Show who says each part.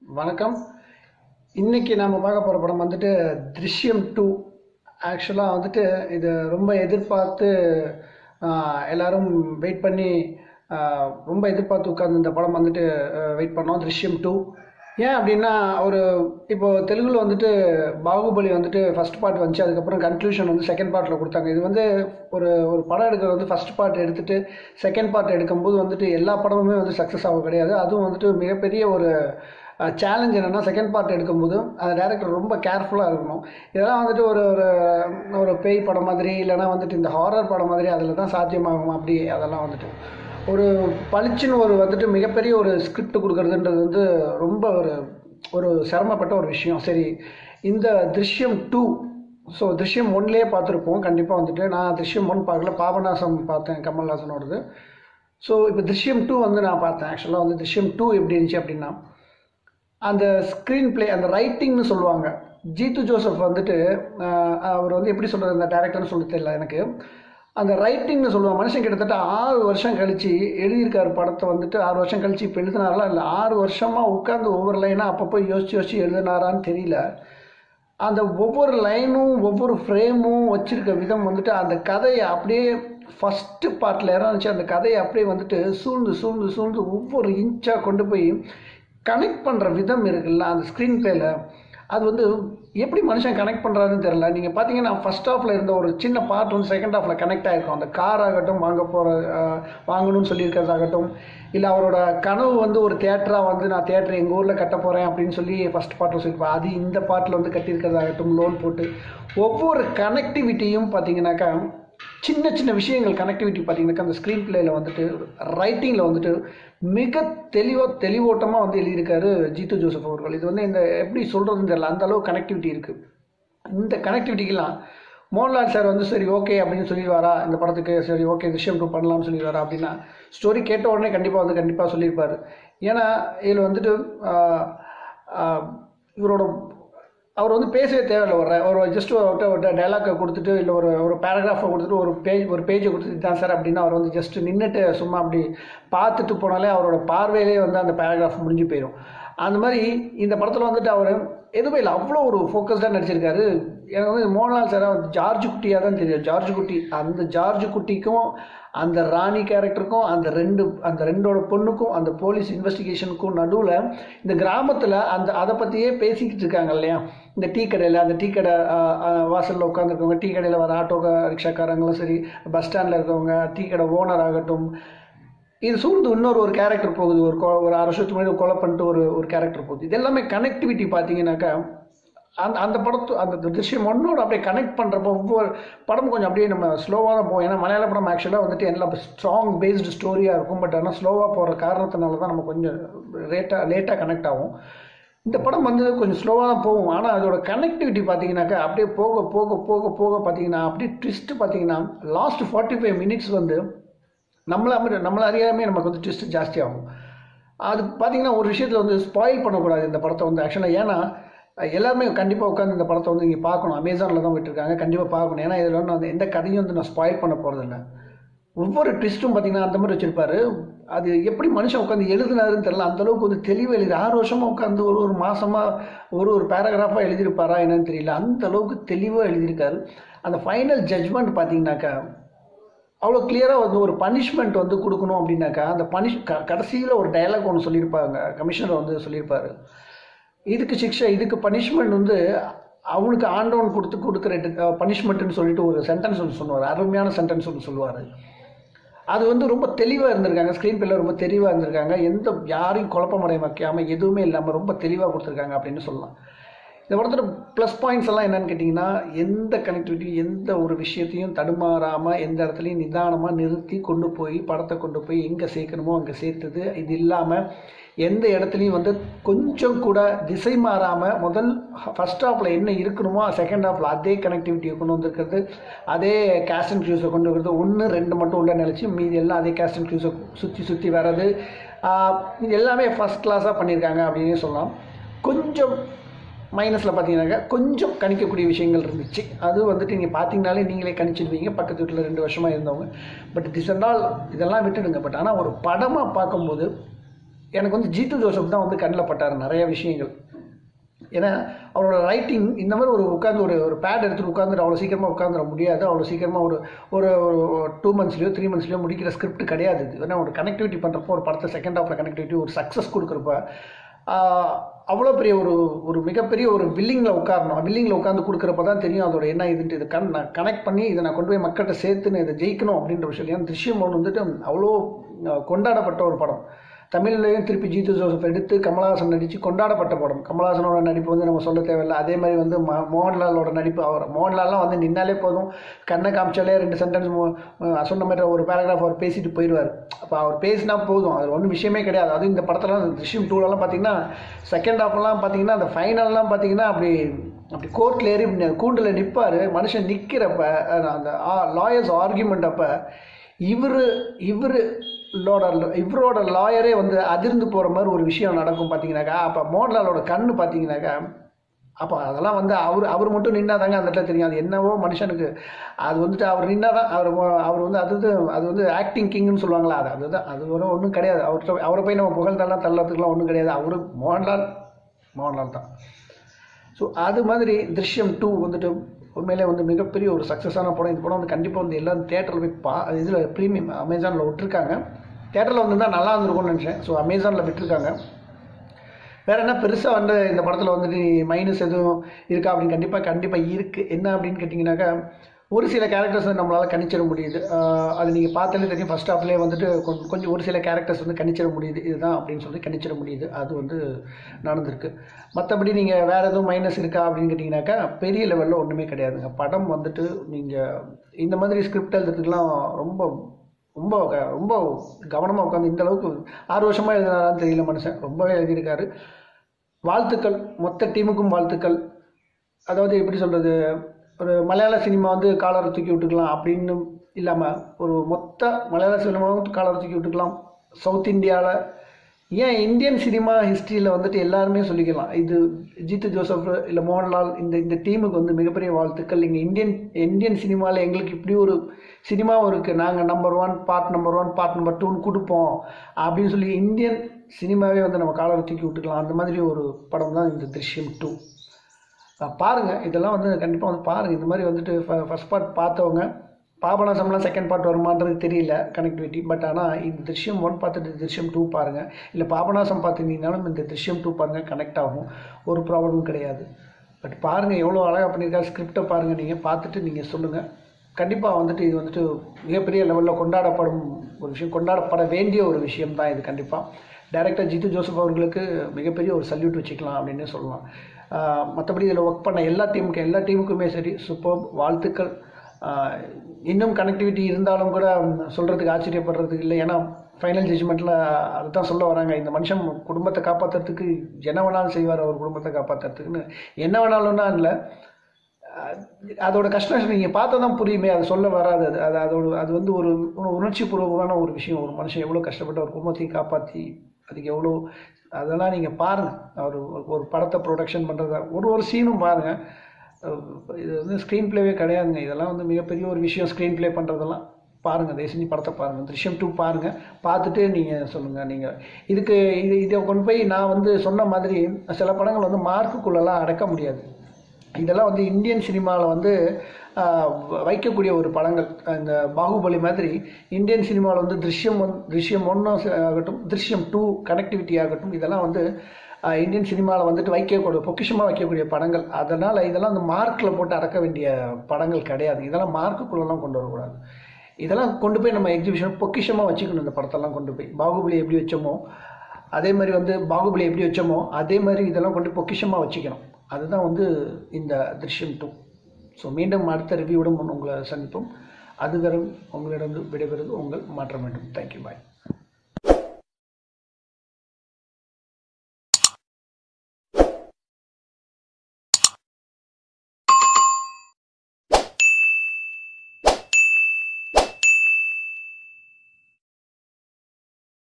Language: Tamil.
Speaker 1: வணக்கம் இன்னைக்கு நாம் பார்க்க போகிற படம் வந்துட்டு திருஷ்யம் டூ ஆக்சுவலாக வந்துட்டு இது ரொம்ப எதிர்பார்த்து ஆஹ், எல்லாரும் வெயிட் பண்ணி ஆஹ், ரொம்ப எதிர்பார்த்து உட்கார்ந்து இந்த படம் வந்துட்டு வெயிட் பண்ணோம் திருஷ்யம் டூ ஏன் அப்படின்னா ஒரு இப்போ தெலுங்குல வந்துட்டு பாகுபலி வந்துட்டு ஃபர்ஸ்ட் பார்ட் வந்துச்சு அதுக்கப்புறம் கன்க்ளூஷன் வந்து செகண்ட் பார்ட்டில் கொடுத்தாங்க இது வந்து ஒரு ஒரு படம் எடுக்கிறது வந்து ஃபர்ஸ்ட் பார்ட் எடுத்துட்டு செகண்ட் பார்ட் எடுக்கும்போது வந்துட்டு எல்லா படமுமே வந்து சக்ஸஸ் ஆக கிடையாது அதுவும் வந்துட்டு மிகப்பெரிய ஒரு சேலஞ்ச் என்னென்னா செகண்ட் பார்ட் எடுக்கும்போது அந்த டேரக்டர் ரொம்ப கேர்ஃபுல்லாக இருக்கணும் இதெல்லாம் வந்துட்டு ஒரு ஒரு ஒரு பேய் படம் மாதிரி இல்லைன்னா வந்துட்டு இந்த ஹாரர் படம் மாதிரி அதில் தான் சாத்தியமாகும் அப்படி அதெல்லாம் வந்துட்டு ஒரு பளிச்சுன்னு ஒரு வந்துட்டு மிகப்பெரிய ஒரு ஸ்கிரிப்ட் கொடுக்கறதுன்றது வந்து ரொம்ப ஒரு ஒரு சிரமப்பட்ட ஒரு விஷயம் சரி இந்த திருஷ்யம் டூ ஸோ திருஷ்யம் ஒன்லேயே பார்த்துருப்போம் கண்டிப்பாக வந்துட்டு நான் திருஷ்யம் ஒன் பார்க்கல பாபநாசம் பார்த்தேன் கமல்ஹாசனோடது ஸோ இப்போ திருஷ்யம் டூ வந்து நான் பார்த்தேன் ஆக்சுவலாக வந்து திருஷ்யம் டூ எப்படி இருந்துச்சு அப்படின்னா அந்த ஸ்க்ரீன் ப்ளே அந்த ரைட்டிங்னு சொல்லுவாங்க ஜீத்து ஜோசப் வந்துட்டு ஆஹ், அவர் வந்து எப்படி சொல்கிறது அந்த டேரக்டர்னு சொல்ல தெரியல எனக்கு அந்த ரைட்டிங்னு சொல்லுவாங்க மனுஷன் கிட்டத்தட்ட ஆறு வருஷம் கழிச்சு எழுதியிருக்காரு படத்தை வந்துட்டு ஆறு வருஷம் கழிச்சு இப்போ எழுதினாரா இல்லை ஆறு வருஷமாக உட்காந்து ஒவ்வொரு லைனாக அப்பப்போ யோசிச்சு யோசிச்சு எழுதினாரான்னு தெரியல அந்த ஒவ்வொரு லைனும் ஒவ்வொரு ஃப்ரேமும் வச்சிருக்க விதம் வந்துட்டு அந்த கதையை அப்படியே ஃபஸ்ட்டு பார்ட்டில் இறந்துச்சு அந்த கதையை அப்படியே வந்துட்டு சூழ்ந்து சூழ்ந்து சூழ்ந்து ஒவ்வொரு இன்ச்சாக கொண்டு போய் கனெக்ட் பண்ணுற விதம் இருக்குல்ல அந்த ஸ்க்ரீன் பிளேல அது வந்து எப்படி மனுஷன் கனெக்ட் பண்ணுறாருன்னு தெரில நீங்கள் பார்த்தீங்கன்னா ஃபர்ஸ்ட் ஹாஃபில் இருந்த ஒரு சின்ன பார்ட் வந்து செகண்ட் ஹாஃபில் கனெக்ட் ஆகிருக்கும் அந்த கார் ஆகட்டும் வாங்க போகிற வாங்கணும்னு சொல்லியிருக்கிறதாகட்டும் இல்லை அவரோட கனவு வந்து ஒரு தேட்டராக வந்து நான் தேட்டர் எங்கள் ஊரில் கட்ட போகிறேன் அப்படின்னு சொல்லி ஃபர்ஸ்ட் பார்ட்டில் சொல்லியிருப்பேன் அது இந்த பார்ட்டில் வந்து கட்டியிருக்கிறதாகட்டும் லோன் போட்டு ஒவ்வொரு கனெக்டிவிட்டியும் பார்த்தீங்கன்னாக்கா சின்ன சின்ன விஷயங்கள் கனெக்டிவிட்டி பார்த்தீங்கன்னாக்கா அந்த ஸ்க்ரீன் பிளேயில் வந்துட்டு ரைட்டிங்கில் வந்துட்டு மிக தெளிவாக தெளிவோட்டமாக வந்து எழுதியிருக்காரு ஜீத்து ஜோசப் அவர்கள் இது வந்து இந்த எப்படி சொல்கிறதுன்னு தெரியல அந்த அளவு கனெக்டிவிட்டி இருக்குது இந்த கனெக்டிவிட்டிக்கெல்லாம் மோகன்லால் சார் வந்து சரி ஓகே அப்படின்னு சொல்லிடுவாரா இந்த படத்துக்கு சரி ஓகே விஷயம் டூ பண்ணலாம்னு சொல்லிடுவாரா அப்படின்னா ஸ்டோரி கேட்ட உடனே கண்டிப்பாக வந்து கண்டிப்பாக சொல்லியிருப்பார் ஏன்னா இதில் வந்துட்டு ஆஹ், ஆஹ், இவரோட அவர் வந்து பேசவே தேவையில்லை ஒரு ஒரு ஜஸ்ட் ஒரு டைலாக்கை கொடுத்துட்டு இல்லை ஒரு ஒரு பேராகிராஃபை கொடுத்துட்டு ஒரு பேஜ் ஒரு பேஜை கொடுத்துட்டு தான் சார் அப்படின்னா அவர் வந்து ஜஸ்ட் நின்றுட்டு சும்மா அப்படி பார்த்துட்டு போனாலே அவரோட பார்வையிலே வந்து அந்த பேராகிராஃப் முடிஞ்சு போயிடும் அந்த மாதிரி இந்த படத்தில் வந்துட்டு அவர் எதுவுமே இல்லை அவ்வளோ ஒரு ஃபோக்கஸ்டாக நடிச்சிருக்காரு எனக்கு வந்து மோகன்லால் சார் ஜார்ஜ் குட்டியாக தான் தெரியும் ஜார்ஜ் குட்டி அந்த ஜார்ஜ் குட்டிக்கும் அந்த ராணி கேரக்டருக்கும் அந்த ரெண்டு அந்த ரெண்டோட பொண்ணுக்கும் அந்த போலீஸ் இன்வெஸ்டிகேஷனுக்கும் நடுவில் இந்த கிராமத்தில் அந்த அதை பற்றியே பேசிக்கிட்டு இருக்காங்க இல்லையா இந்த டீ கடையில் அந்த டீ கடை வாசலில் உட்காந்துருக்கவங்க டீ கடையில் வர ஆட்டோ ரிக்ஷாக்காரங்களும் சரி பஸ் ஸ்டாண்டில் இருக்கவங்க டீ கடை ஓனர் ஆகட்டும் இது சூழ்ந்து இன்னொரு ஒரு கேரக்டர் போகுது ஒரு கொ- ஒரு ஆறு வருஷத்துக்கு முன்னாடி கொலை பண்ணிட்டு ஒரு ஒரு கேரக்டர் போகுது இது எல்லாமே கனெக்டிவிட்டி பார்த்தீங்கன்னாக்கா அந்த அந்த படத்து அந்த திருஷ்யம் ஒன்னோட அப்படியே கனெக்ட் பண்ணுறப்போ ஒவ்வொரு படம் கொஞ்சம் அப்படியே நம்ம ஸ்லோவாக தான் போகும் ஏன்னா மலையாள படம் ஆக்சுவலாக வந்துட்டு எல்லாம் ஸ்ட்ராங் பேஸ்டு ஸ்டோரியாக இருக்கும் பட் ஆனால் ஸ்லோவாக போகிற காரணத்தினால தான் நம்ம கொஞ்சம் லேட்டாக லேட்டாக கனெக்ட் ஆகும் இந்த படம் வந்து கொஞ்சம் ஸ்லோவாக தான் போகும் ஆனால் அதோட கனெக்டிவிட்டி பார்த்தீங்கன்னாக்கா அப்படியே போக போக போக போக பார்த்தீங்கன்னா அப்படியே ட்விஸ்ட் பார்த்தீங்கன்னா லாஸ்ட் ஃபார்ட்டி ஃபைவ் மினிட்ஸ் வந்து நம்மள அம- நம்மள அறியாமே நமக்கு வந்து ட்விஸ்ட் ஜாஸ்தி ஆகும் அது பார்த்தீங்கன்னா ஒரு விஷயத்தில் வந்து ஸ்பாயில் பண்ணக்கூடாது இந்த படத்தை வந்து ஆக்சுவலாக ஏன்னா அஹ், எல்லாருமே கண்டிப்பாக உட்காந்து இந்த படத்தை வந்து இங்கே பார்க்கணும் அமேசானில் தான் விட்டுருக்காங்க கண்டிப்பாக பார்க்கணும் ஏன்னா இதில் வந்து அந்த எந்த கதையும் வந்து நான் ஸ்பாயில் பண்ண போகிறதில்ல ஒவ்வொரு ட்விஸ்ட்டும் பார்த்தீங்கன்னா அந்த மாதிரி வச்சிருப்பாரு அது எப்படி மனுஷன் உட்காந்து எழுதுனாருன்னு தெரியல அந்த அளவுக்கு வந்து தெளிவாக எழுதி ஆறு வருஷமாக உட்காந்து ஒரு ஒரு மாசமாக ஒரு ஒரு பேராகிராஃபாக எழுதியிருப்பாரா என்னன்னு தெரியல அந்த அளவுக்கு தெளிவாக எழுதியிருக்காரு அந்த ஃபைனல் ஜட்ஜ்மெண்ட் பார்த்தீங்கன்னாக்கா அவ்வளோ கிளியராக வந்து ஒரு பனிஷ்மெண்ட் வந்து கொடுக்கணும் அப்படின்னாக்கா அந்த பனிஷ் க கடைசியில் ஒரு டயலாக் ஒன்று சொல்லியிருப்பாங்க கமிஷனர் வந்து சொல்லியிருப்பாரு இதுக்கு சிக்ஷை இதுக்கு பனிஷ்மெண்ட் வந்து அவனுக்கு ஆண்டவன் கொடுத்து கொடுக்குற பனிஷ்மெண்ட்னு சொல்லிட்டு ஒரு சென்டென்ஸ் ஒன்று சொல்லுவார் அருமையான சென்டென்ஸ் ஒன்று சொல்லுவார் அது வந்து ரொம்ப தெளிவாக இருந்திருக்காங்க ஸ்க்ரீன் பிள்ளை ரொம்ப தெளிவாக இருந்திருக்காங்க எந்த யாரையும் குழப்பமடைய வைக்காமல் எதுவுமே இல்லாமல் ரொம்ப தெளிவாக கொடுத்துருக்காங்க அப்படின்னு சொல்லலாம் இந்த படத்தோட ப்ளஸ் பாயிண்ட்ஸ் எல்லாம் என்னன்னு கேட்டிங்கன்னா எந்த கனெக்டிவிட்டி எந்த ஒரு விஷயத்தையும் தடுமாறாமல் எந்த இடத்துலையும் நிதானமாக நிறுத்தி கொண்டு போய் படத்தை கொண்டு போய் எங்கே சேர்க்கணுமோ அங்கே சேர்த்தது இது இல்லாமல் எந்த இடத்துலையும் வந்து கொஞ்சம் கூட திசை மாறாமல் முதல் ஃபர்ஸ்ட் ஹாஃபில் என்ன இருக்கணுமோ செகண்ட் ஹாஃபில் அதே கனெக்டிவிட்டியை கொண்டு வந்திருக்கிறது அதே கேஸ்ட் அண்ட் க்யூஸை கொண்டு வருது ஒன்று ரெண்டு மட்டும் உள்ள நினச்சி மீதி எல்லாம் அதே கேஸ்ட் அண்ட் க்யூஸை சுற்றி சுற்றி வர்றது ஆஹ் இது எல்லாமே ஃபஸ்ட் கிளாஸாக பண்ணியிருக்காங்க அப்படின்னே சொல்லலாம் கொஞ்சம் மைனஸில் பார்த்தீங்கன்னாக்கா கொஞ்சம் கணிக்கக்கூடிய விஷயங்கள் இருந்துச்சு அது வந்துட்டு நீங்கள் பார்த்தீங்கனாலே நீங்களே கணிச்சிடுவீங்க பக்கத்து வீட்டில் ரெண்டு வருஷமாக இருந்தவங்க பட் திஸ் அண்ட் ஆல் இதெல்லாம் விட்டுடுங்க பட் ஆனால் ஒரு படமாக பார்க்கும்போது எனக்கு வந்து ஜீத்து ஜோசப் தான் வந்து கண்ணில் பட்டார் நிறைய விஷயங்கள் ஏன்னா அவரோட ரைட்டிங் இந்த மாதிரி ஒரு உட்காந்து ஒரு ஒரு பேட் எடுத்துட்டு உட்காந்துட்டு அவ்வளோ சீக்கிரமாக உட்காந்துட முடியாது அவ்வளோ சீக்கிரமாக ஒரு ஒரு ஒரு டூ மந்த்ஸ்லையோ த்ரீ மந்த்ஸ்லையோ முடிக்கிற ஸ்கிரிப்ட் கிடையாது இது ஏன்னா ஒரு கனெக்டிவிட்டி பண்ணுறப்போ ஒரு படத்தை செகண்ட் ஹாஃபில் கனெக்டிவிட்டி ஒரு சக்ஸஸ் கொடுக்குறப்ப அவ்வளோ பெரிய ஒரு ஒரு மிகப்பெரிய ஒரு வில்லிங்கில் உட்காரணும் வில்லிங்கில் உட்காந்து கொடுக்குறப்ப தான் தெரியும் அதோட என்ன இதுன்ட்டு இது கன் நான் கனெக்ட் பண்ணி இதை நான் கொண்டு போய் மக்கள்கிட்ட சேர்த்துன்னு இதை ஜெயிக்கணும் அப்படின்ற விஷயம் ஏன்னா திருஷ்யம் ஒன்று வந்துட்டு அவ்வளோ அஹ், கொண்டாடப்பட்ட ஒரு படம் தமிழ்லையும் திருப்பி ஜீத்து ஜோசப் எடுத்து கமலஹாசன் நடித்து கொண்டாடப்பட்ட படம் கமலஹாசனோட நடிப்பு வந்து நம்ம சொல்ல தேவையில்லை அதே மாதிரி வந்து ம மோகன்லாலோட நடிப்பு அவர் மோகன்லால்லாம் வந்து நின்னாலே போதும் கண்ணை காமிச்சாலே ரெண்டு சென்டென்ஸ் சொன்ன மாதிரி ஒரு பேராகிராஃப் அவர் பேசிட்டு போயிடுவார் அப்போ அவர் பேசினா போதும் அது ஒன்றும் விஷயமே கிடையாது அதுவும் இந்த படத்துலாம் திருஷ்யம் டூலெல்லாம் பார்த்தீங்கன்னா செகண்ட் ஹாஃப்லாம் பார்த்தீங்கன்னா அந்த ஃபைனல்லாம் பார்த்தீங்கன்னா அப்படி அப்படி கோர்ட்டில் ஏறி இப்படி கூண்டில் நிற்பார் மனுஷன் நிற்கிறப்ப அந்த லாயர்ஸ் ஆர்கியூமெண்ட் அப்போ இவர் இவர் இவரோட லாயரே வந்து அதிர்ந்து போகிற மாதிரி ஒரு விஷயம் நடக்கும் பார்த்தீங்கன்னாக்கா அப்போ மோகன்லாலோட கண்ணு பார்த்தீங்கன்னாக்கா அப்போ அதெல்லாம் வந்து அவர் அவர் மட்டும் நின்னாதாங்க அந்த இடத்துல தெரியும் அது என்னவோ மனுஷனுக்கு அது வந்துட்டு அவர் நின்னாதான் அவர் மோ- அவர் வந்து அது வந்து அது வந்து ஆக்டிங் கிங்னு சொல்லுவாங்களா அது அதுதான் அது ஒரு ஒன்றும் கிடையாது அவர்கிட்ட அவரை போய் நம்ம புகழ்ந்தெல்லாம் தள்ளறதுக்குலாம் ஒன்றும் கிடையாது அவரு மோகன்லால் மோகன்லால் தான் ஸோ அது மாதிரி திருஷ்யம் டூ வந்துட்டு உண்மையிலே வந்து மிகப்பெரிய ஒரு சக்ஸஸான படம் இந்த படம் வந்து கண்டிப்பாக வந்து எல்லாரும் தேட்டரில் போய் பா இதில் ப்ரீமியம் அமேசானில் விட்டுருக்காங்க தேட்டரில் வந்திருந்தா நல்லா இருந்திருக்கும்னு நினச்சேன் ஸோ அமேசானில் விட்டுருக்காங்க வேற என்ன பெருசாக வந்து இந்த படத்தில் வந்துட்டு மைனஸ் எதுவும் இருக்கா அப்படின்னு கண்டிப்பாக கண்டிப்பாக இருக்குது என்ன அப்படின்னு கேட்டிங்கனாக்கா ஒரு சில கேரக்டர்ஸ் வந்து நம்மளால் கணிச்சிட முடியுது ஆஹ் அது நீங்கள் பார்த்தாலே தெரியும் ஃபர்ஸ்ட் ஹாஃப்லேயே வந்துட்டு கொஞ்சம் கொஞ்சம் ஒரு சில கேரக்டர்ஸ் வந்து கணிச்சிட முடியுது இதுதான் அப்படின்னு சொல்லி கணிச்சிட முடியுது அது வந்து நடந்திருக்கு மற்றபடி நீங்கள் வேறு எதுவும் மைனஸ் இருக்கா அப்படின்னு கேட்டிங்கனாக்கா பெரிய லெவலில் ஒன்றுமே கிடையாதுங்க படம் வந்துட்டு நீங்கள் இந்த மாதிரி ஸ்கிரிப்ட் எழுதுறதுக்குலாம் ரொம்ப ரொம்ப க- ரொம்ப கவனமாக உட்காந்து இந்த அளவுக்கு ஆறு வருஷமாக எழுதினாரான்னு தெரியல மனுஷன் ரொம்பவே எழுதியிருக்காரு வாழ்த்துக்கள் மொத்த டீமுக்கும் வாழ்த்துக்கள் அதாவது எப்படி சொல்கிறது ஒரு மலையாள சினிமா வந்து காலரை தூக்கி விட்டுக்கலாம் அப்படின்னு இல்லாமல் ஒரு மொத்த மலையாள சினிமாவும் காலரை தூக்கி விட்டுக்கலாம் சவுத் இந்தியாவில் ஏன் இந்தியன் சினிமா ஹிஸ்ட்ரியில் வந்துட்டு எல்லாருமே சொல்லிக்கலாம் இது ஜித்து ஜோசப் இல்லை மோகன்லால் இந்த இந்த டீமுக்கு வந்து மிகப்பெரிய வாழ்த்துக்கள் இங்கே இந்தியன் இந்தியன் சினிமாவில் எங்களுக்கு இப்படி ஒரு சினிமாவும் இருக்குது நாங்கள் number one part number one part number டூன்னு கொடுப்போம் அப்படின்னு சொல்லி இந்தியன் சினிமாவே வந்து நம்ம காலரை தூக்கி விட்டுக்கலாம் அந்த மாதிரி ஒரு படம் தான் இந்த திருஷ்யம் டூ பாருங்கள் இதெல்லாம் வந்து கண்டிப்பாக வந்து பாருங்கள் இந்த மாதிரி வந்துட்டு ஃபஸ்ட் பார்ட் பார்த்தவங்க பாபநாசம்லாம் செகண்ட் பார்ட் வருமான்றது தெரியல கனெக்டிவிட்டி பட் ஆனால் இந்த திருஷ்யம் ஒன் பார்த்துட்டு திருஷ்யம் டூ பாருங்கள் இல்லை பாபநாசம் பார்த்துருந்தீங்கனாலும் இந்த திருஷ்யம் டூ பாருங்கள் கனெக்ட் ஆகும் ஒரு ப்ராப்ளமும் கிடையாது பட் பாருங்கள் எவ்வளோ அழகாக பண்ணியிருக்காரு ஸ்கிரிப்டை பாருங்கள் நீங்கள் பார்த்துட்டு நீங்கள் சொல்லுங்கள் கண்டிப்பாக வந்துட்டு இது வந்துட்டு மிகப்பெரிய லெவலில் கொண்டாடப்படும் ஒரு விஷயம் கொண்டாடப்பட வேண்டிய ஒரு விஷயம் தான் இது கண்டிப்பாக டைரக்டர் ஜித்து ஜோசப் அவர்களுக்கு மிகப்பெரிய ஒரு சல்யூட் வச்சுக்கலாம் அப்படின்னு சொல்லலாம் மற்றபடி இதில் ஒர்க் பண்ண எல்லா டீமுக்கும் எல்லா டீமுக்குமே சரி சூப்பர் வாழ்த்துக்கள் ஆஹ் இன்னும் கனெக்டிவிட்டி இருந்தாலும் கூட சொல்கிறதுக்கு ஆச்சரியப்படுறதுக்கு இல்லை ஏன்னா ஃபைனல் ஜட்ஜ்மெண்ட்டில் அதுதான் சொல்ல வராங்க இந்த மனுஷன் குடும்பத்தை காப்பாற்றுறதுக்கு என்ன வேணாலும் செய்வார் அவர் குடும்பத்தை காப்பாற்றுறதுக்குன்னு என்ன வேணாலும்னா இல்லை அஹ் அதோட கஷ்டம் நீங்கள் பார்த்தா தான் புரியுமே அது சொல்ல வராது அது அது அதோட அது வந்து ஒரு ஒரு உணர்ச்சி பூர்வமான ஒரு விஷயம் ஒரு மனுஷன் எவ்வளோ கஷ்டப்பட்டு அவர் குடும்பத்தையும் காப்பாற்றி அதுக்கு எவ்வளோ அதெல்லாம் நீங்கள் பாருங்கள் அவர் ஒரு- ஒரு படத்தை ப்ரொடக்ஷன் பண்ணுறதா ஒரு ஒரு சீனும் பாருங்கள் இது வந்து ஸ்க்ரீன் ப்ளேவே கிடையாதுங்க இதெல்லாம் வந்து மிகப்பெரிய ஒரு விஷயம் ஸ்க்ரீன் ப்ளே பண்ணுறதெல்லாம் பாருங்கள் தயவு செஞ்சு படத்தை பாருங்கள் திருஷ்யம் டூ பாருங்கள் பார்த்துட்டு நீங்கள் சொல்லுங்கள் நீங்கள் இதுக்கு இது இதை கொண்டு போய் நான் வந்து சொன்ன மாதிரி சில படங்கள் வந்து மார்க்குக்குள்ளெல்லாம் அடக்க முடியாது இதெல்லாம் வந்து இந்தியன் சினிமாவில் வந்து ஆஹ், வ- வைக்கக்கூடிய ஒரு படங்கள் இந்த பாகுபலி மாதிரி இந்தியன் சினிமாவில் வந்து திருஷ்யம் ஒன் திருஷ்யம் ஒன்று ஆகட்டும் திருஷ்யம் டூ கனெக்டிவிட்டி ஆகட்டும் இதெல்லாம் வந்து ஆஹ், இந்தியன் சினிமாவில் வந்துட்டு வைக்கக்கூடிய பொக்கிஷமாக வைக்கக்கூடிய படங்கள் அதனால் இதெல்லாம் வந்து மார்க்கில் போட்டு அடக்க வேண்டிய படங்கள் கிடையாது இதெல்லாம் மார்க்குக்குள்ளெல்லாம் கொண்டு வரக்கூடாது இதெல்லாம் கொண்டு போய் நம்ம எக்ஸிபிஷன் பொக்கிஷமாக வச்சுக்கணும் இந்த படத்தெல்லாம் கொண்டு போய் பாகுபலி எப்படி வச்சோமோ அதே மாதிரி வந்து பாகுபலி எப்படி வச்சோமோ அதே மாதிரி இதெல்லாம் கொண்டு பொக்கிஷமாக வச்சுக்கணும் அதுதான் வந்து இந்த திருஷ்யம் டூ ஸோ மீண்டும் அடுத்த ரிவ்யூவுடன் உங்களை சந்திப்போம் அதுவரை உங்களிடம் விடைபெறுவது உங்கள் மாற்றம் வேண்டும் தேங்க்யூ பாய்